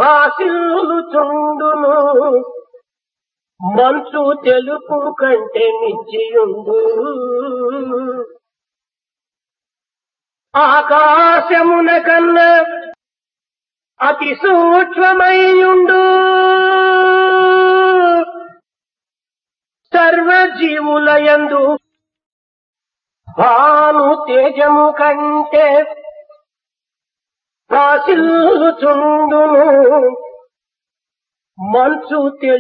బాసిల్లు చుండును మంచు తెలుపు కంటే మించియుండు ఆకాశమున కన్నా అతి సూక్ష్మమయ్యుండు సర్వజీవులయందు భాను తేజము కంటే ప్రాసిల్లుచుండును మంచు తె